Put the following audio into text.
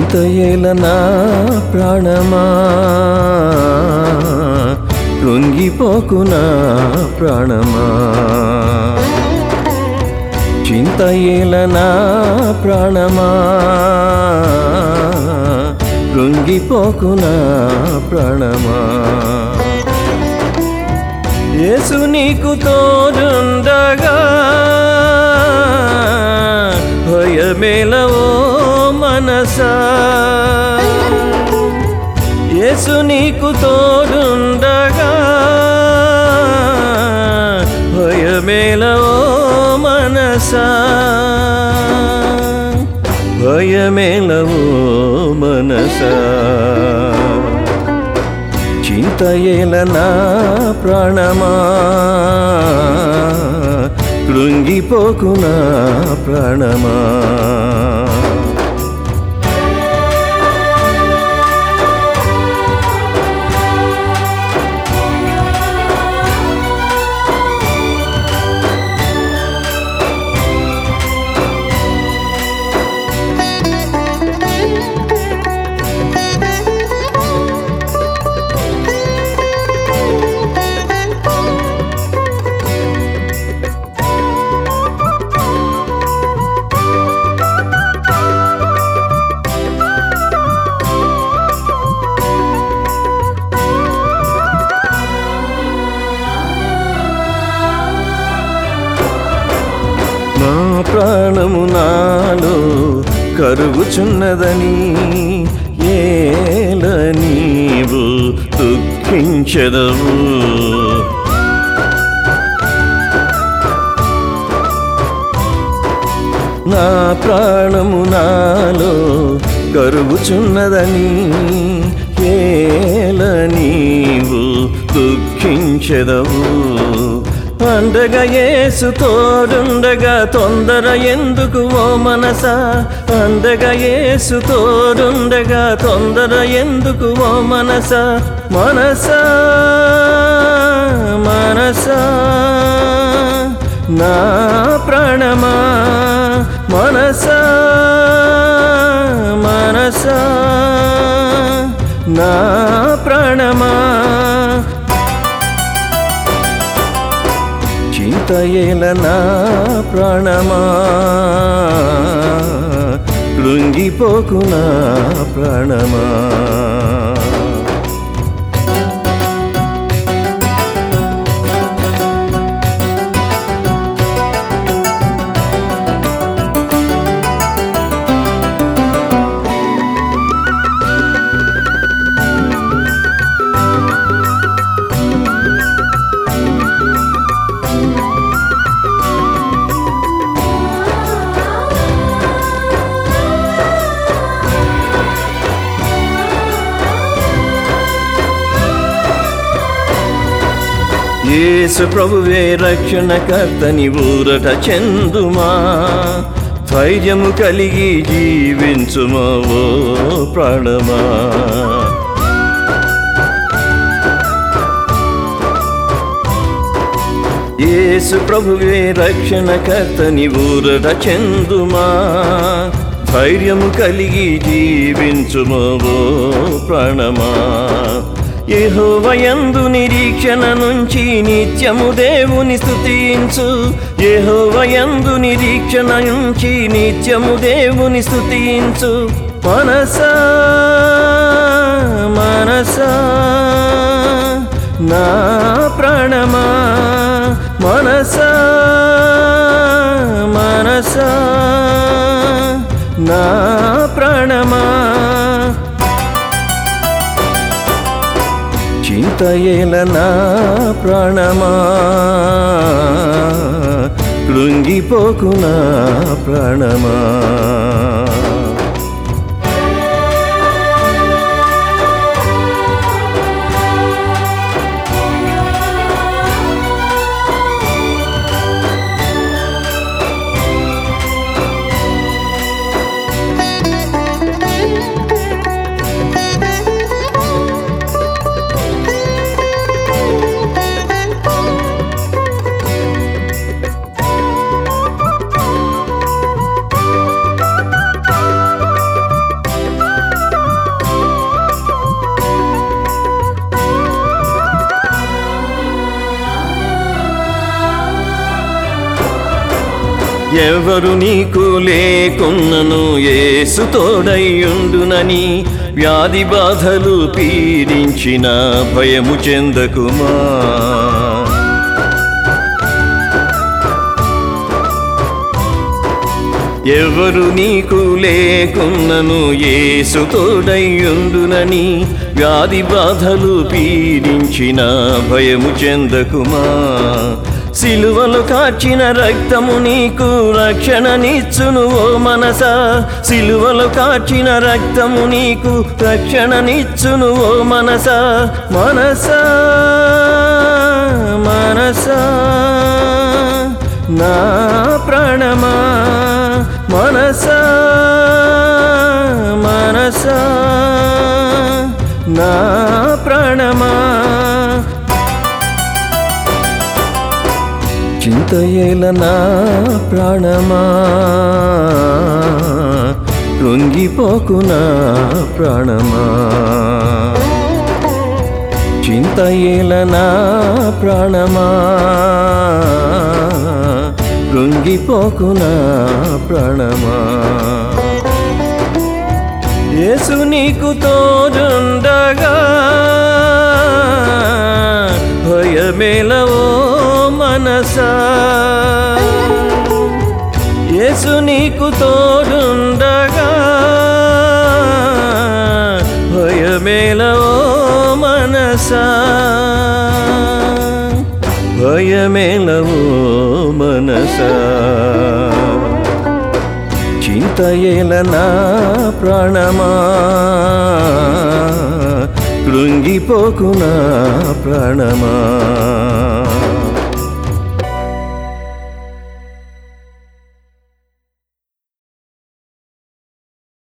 చింతయేల నా ప్రాణమా కృంగిపోకు నా ప్రాణమా చింతయేల నా ప్రాణమా కృంగిపోకు నా ప్రాణమా యేసు నీకు తోడుండగా భయమేలవో మనసా యేసు నీకు తోడుండగా భయమేలవో మనసా భయమేలవో మనసా చింతయేల నా ప్రాణమా కృంగిపోకు నా ప్రాణమా నా ప్రాణము నాలో కరుగుచున్నదని ఏల నీవు దుఃఖించదవు నా ప్రాణము నాలో కరుగుచున్నదని ఏల నీవు దుఃఖించదవు అండగా యేసు తోడుండగా తొందర ఎందుకు ఓ మనస అండగా యేసు తోడుండగా తొందర ఎందుకు ఓ మనస మనసా మనసా నా ప్రాణమా మనసా మనసా నా ప్రాణమా చింతయేల నా ప్రాణమా కృంగిపోకు నా ప్రాణమా యేసు ప్రభువే రక్షణకర్తని ఊరట చెందుమా ధైర్యము కలిగి జీవించుమా ఓ ప్రాణమా యేసు ప్రభువే రక్షణకర్తని ఊరట చెందుమా ధైర్యము కలిగి జీవించుమో ఓ ప్రాణమా యెహోవయందు నిరీక్షణ నుంచి నిత్యము దేవుని స్తుతించు యెహోవయందు నిరీక్షణ నుంచి నిత్యము దేవుని స్తుతించు మనసా మనసా నా ప్రాణమా మనసా మనసా నా ప్రాణమా చింతయేల నా ప్రాణమా కృంగిపోకు నా ప్రాణమా ఎవరు నీకు లేకున్నను యేసు తోడయ్యుండునని వ్యాధి బాధలు పీడించిన భయము చెందకుమా ఎవరు నీకు లేకున్నను యేసు తోడయ్యుండునని వ్యాధి బాధలు పీడించిన భయము చెందకుమా సిలువలు కార్చిన రక్తము నీకు రక్షణనిచ్చును ఓ మనస సిలువలు కార్చిన రక్తము నీకు రక్షణనిచ్చును ఓ మనస మనస మనస నా ప్రాణమా మనస మనస నా ప్రాణమా చింతయేల నా ప్రాణమా కృంగిపోకు నా ప్రాణమా చింతయేల నా ప్రాణమా కృంగిపోకు నా ప్రాణమా యేసు నీకు తోడుండగా భయమేలవో మనసా యేసు నీకు తోడుండగా భయమేలవో మనసా భయమేలవో మనసా చింతయేల నా ప్రాణమా కృంగిపోకు నా ప్రాణమా